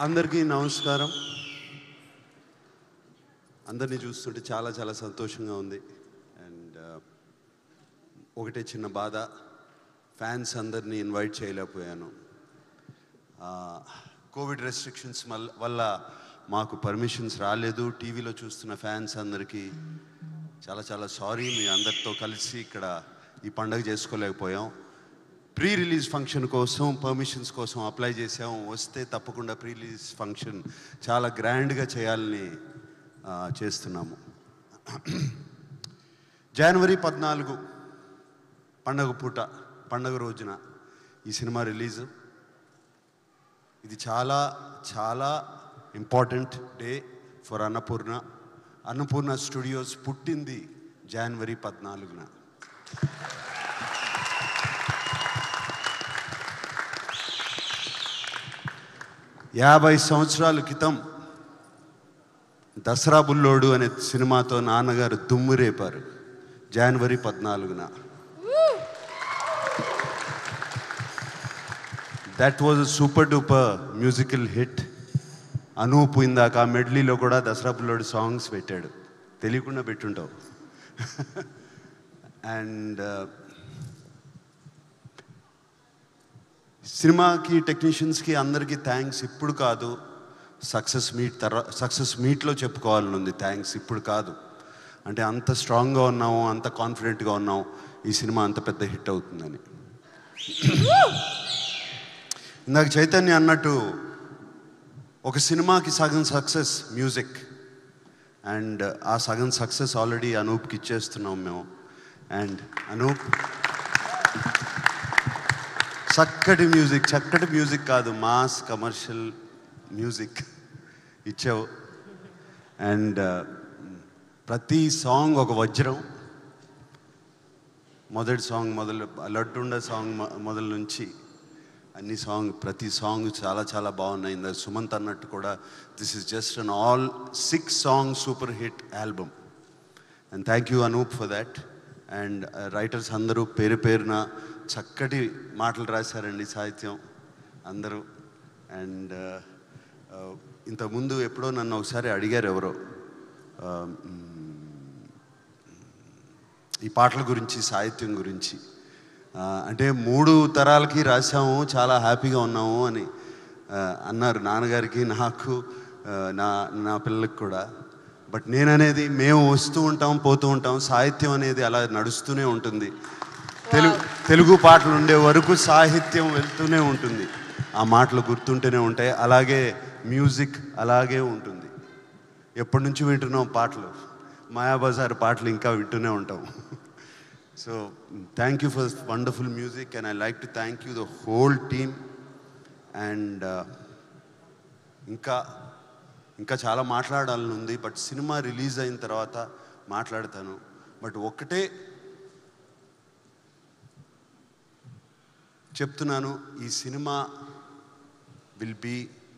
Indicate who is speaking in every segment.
Speaker 1: అందరికీ నమస్కారం అందరినీ చూస్తుంటే చాలా చాలా సంతోషంగా ఉంది అండ్ ఒకటే చిన్న బాధ ఫ్యాన్స్ అందరినీ ఇన్వైట్ చేయలేకపోయాను కోవిడ్ రెస్ట్రిక్షన్స్ వల్ల మాకు పర్మిషన్స్ రాలేదు టీవీలో చూస్తున్న ఫ్యాన్స్ అందరికీ చాలా చాలా సారీ మీ అందరితో కలిసి ఇక్కడ ఈ పండగ చేసుకోలేకపోయాం ప్రీ రిలీజ్ ఫంక్షన్ కోసం పర్మిషన్స్ కోసం అప్లై చేసాం వస్తే తప్పకుండా ప్రీ రిలీజ్ ఫంక్షన్ చాలా గ్రాండ్గా చేయాలని ఆ, చేస్తున్నాము జనవరి పద్నాలుగు పండగ పూట పండగ రోజున ఈ సినిమా రిలీజ్ ఇది చాలా చాలా important day for Annapurna Annapurna studios పుట్టింది జనవరి పద్నాలుగున యాభై సంవత్సరాల క్రితం దసరా బుల్లోడు అనే సినిమాతో నాన్నగారు దుమ్ము రేపారు జనవరి పద్నాలుగున that was super duper musical hit Anoop ఇందాక ఆ మెడ్లీలో కూడా దసరా బుల్లోడు సాంగ్స్ పెట్టాడు తెలియకుండా పెట్టుంటావు అండ్ సినిమాకి టెక్నీషియన్స్కి అందరికీ థ్యాంక్స్ ఇప్పుడు కాదు సక్సెస్ మీట్ తర్వాత సక్సెస్ మీట్లో చెప్పుకోవాలని ఉంది థ్యాంక్స్ ఇప్పుడు కాదు అంటే అంత స్ట్రాంగ్గా ఉన్నాము అంత కాన్ఫిడెంట్గా ఉన్నాం ఈ సినిమా అంత పెద్ద హిట్ అవుతుందని ఇందాక చైతన్య అన్నట్టు ఒక సినిమాకి సగం సక్సెస్ మ్యూజిక్ అండ్ ఆ సగం సక్సెస్ ఆల్రెడీ అనూప్కి ఇచ్చేస్తున్నాం మేము అండ్ అనూప్ చక్కటి మ్యూజిక్ చక్కటి మ్యూజిక్ కాదు మాస్ కమర్షియల్ మ్యూజిక్ ఇచ్చావు అండ్ ప్రతి సాంగ్ ఒక వజ్రం మొదటి సాంగ్ మొదలు లడ్డుండ సాంగ్ మొ- మొదలు నుంచి అన్ని సాంగ్ ప్రతి సాంగ్ చాలా చాలా బాగున్నాయి ఇందాక సుమంత్ అన్నట్టు కూడా this is just an all six song super hit album and thank you Anoop for that and writers అందరూ పేరు పేరున చక్కటి మాటలు రాశారండి సాహిత్యం అందరూ అండ్ ఇంతకుముందు ఎప్పుడో నన్ను ఒకసారి అడిగారు ఎవరో uh, ఈ పాటల గురించి సాహిత్యం గురించి ఆ, అంటే మూడు తరాలకి రాసాము చాలా హ్యాపీగా ఉన్నాము అని ఆ, అన్నారు నాన్నగారికి నాకు ఆ, నా నా పిల్లలకు కూడా బట్ నేననేది మేము వస్తూ ఉంటాం పోతూ ఉంటాం సాహిత్యం అనేది అలా నడుస్తూనే ఉంటుంది తెలుగు తెలుగు పాటలు ఉండే వరకు సాహిత్యం వెళ్తూనే ఉంటుంది ఆ మాటలు గుర్తుంటూనే ఉంటాయి అలాగే మ్యూజిక్ అలాగే ఉంటుంది ఎప్పటి నుంచి వింటున్నాం పాటలు మాయాబజార్ పాటలు ఇంకా వింటూనే ఉంటాం so thank you for wonderful music and I like to thank you the whole team and ఇంకా ఇంకా చాలా మాట్లాడాలని ఉంది బట్ సినిమా రిలీజ్ అయిన తర్వాత మాట్లాడతాను బట్ ఒక్కటే చెప్తున్నాను ఈ సినిమా విల్ బీ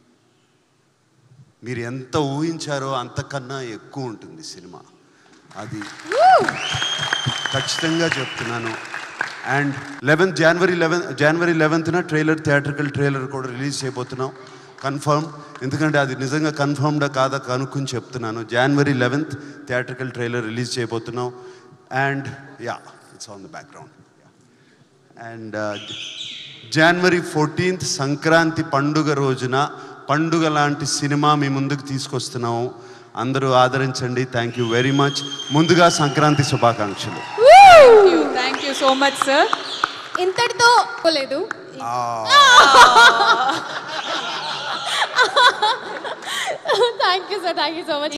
Speaker 1: మీరు ఎంత ఊహించారో అంతకన్నా ఎక్కువ ఉంటుంది సినిమా అది ఖచ్చితంగా చెప్తున్నాను and eleventh January eleven January లెవెన్త్న ట్రైలర్ థియేట్రికల్ ట్రైలర్ కూడా రిలీజ్ చేయబోతున్నాం కన్ఫర్మ్ ఎందుకంటే అది నిజంగా కన్ఫర్మ్డా కాదా కనుక్కుని చెప్తున్నాను January eleventh theatrical trailer release చేయబోతున్నాం and ya it's on the background and January fourteenth Sankranti పండుగ రోజున పండుగ లాంటి సినిమా మీ ముందుకు తీసుకొస్తున్నాము అందరూ ఆదరించండి థ్యాంక్ యూ వెరీ మచ్ ముందుగా సంక్రాంతి శుభాకాంక్షలు
Speaker 2: thank you so much sir
Speaker 3: ఇంతటితో పోలేదు thank you sir thank you so much